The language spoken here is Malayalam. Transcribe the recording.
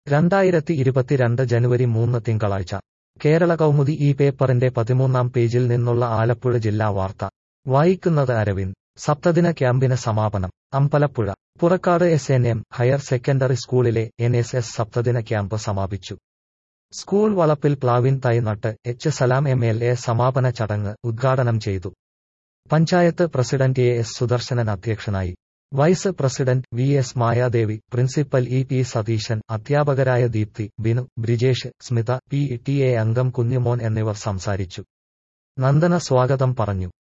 രണ്ടായിരത്തി ഇരുപത്തിരണ്ട് ജനുവരി മൂന്ന് തിങ്കളാഴ്ച കേരള കൗമുദി ഈ പേപ്പറിന്റെ പതിമൂന്നാം പേജിൽ നിന്നുള്ള ആലപ്പുഴ ജില്ലാ വാർത്ത വായിക്കുന്നത് അരവിന്ദ് സപ്തദിന ക്യാമ്പിന് സമാപനം Ambalappuzha Purakkad S N M higher secondary സ്കൂളിലെ എൻ എസ് എസ് സപ്തദിന ക്യാമ്പ് സമാപിച്ചു സ്കൂൾ വളപ്പിൽ പ്ലാവിൻ തൈ നട്ട് H Salam M L A സമാപന ചടങ്ങ് ഉദ്ഘാടനം ചെയ്തു panchayat president A S Sudarsanan അധ്യക്ഷനായി vice president V S Mayadevi principal E P Satheesan അധ്യാപകരായ Deepthi Binu Brijesh Smitha P T A അംഗം കുഞ്ഞുമോൻ എന്നിവർ സംസാരിച്ചു നന്ദന സ്വാഗതം പറഞ്ഞു